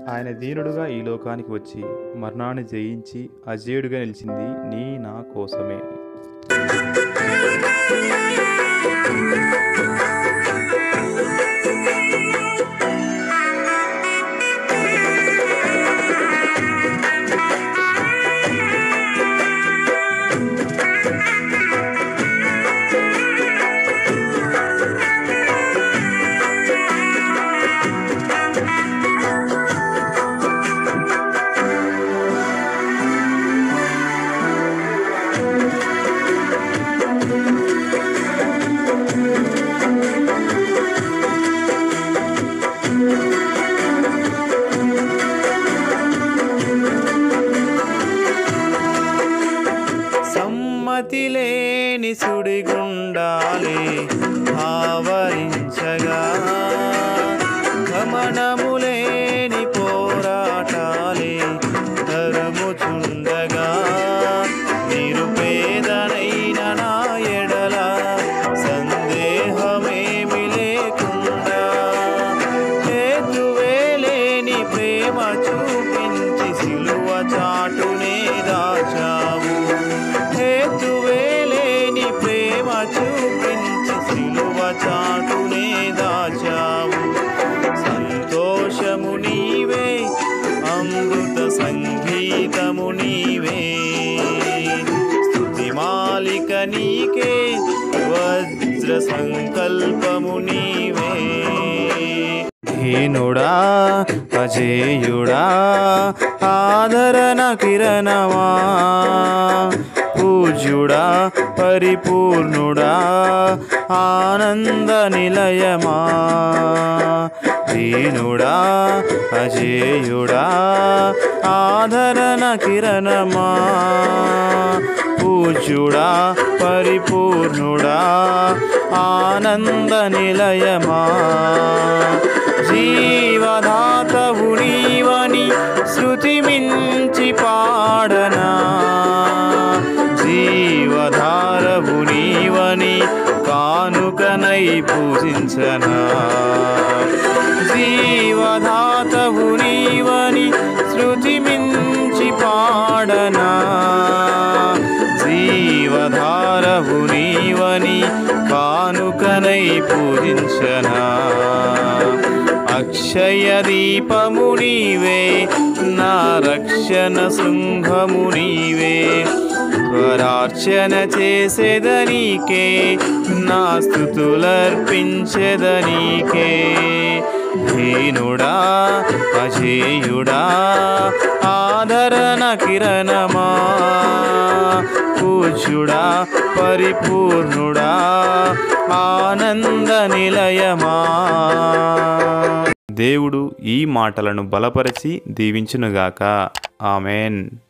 ఆయన దీనుడుగా ఈ లోకానికి వచ్చి మరణాన్ని జయించి అజేయుడుగా నిలిచింది నీ నా కోసమే సమ్మతి లేని సుడిగుండాలే ఆవరించగా గమనము లేని పోరాటాలే తరుముచుండగా నిరుపేదనైన నా ఎడల సందేహమేమి లేకుండా హేతువే లేని ప్రేమ చూపించి సిలువ చాటునే దాచావు హేతువే లేని ప్రేమ చూపించి సిలువ చాటునే దాచావు సంతోషము నీవే అమృత సంగీతము నీవే స్తుతి మాలిక నీకే వజ్ర సంకల్పము నీవే హీనుడా అజేయుడా ఆదరణ కిరణమా పూజ్యుడా పరిపూర్ణుడా ఆనంద నిలయమా దీనుడా అజేయుడా ఆదరణ కిరణమా పూజ్యుడా పరిపూర్ణుడా ఆనంద నిలయమా జీవదాతవు నీవని శృతి మించి పాడనా జీవధారవు నీవని కానుకనై పూజించనా జీవదాతవు నీవని శృతి మించి పాడనా జీవధారవు నీవని కానుకనై పూజించనా అక్షయ దీపము నీవే నా రక్షణ శృంగము నీవే స్వరార్చన చేసేదనీకే నా స్థుతులర్పించెదనీకే హీనుడా అజేయుడా ఆదరణ కిరణమా పూజ్యుడా పరిపూర్ణుడా ఆనంద నిలయమా దేవుడు ఈ మాటలను బలపరిచి దీవించునుగాక ఆమెన్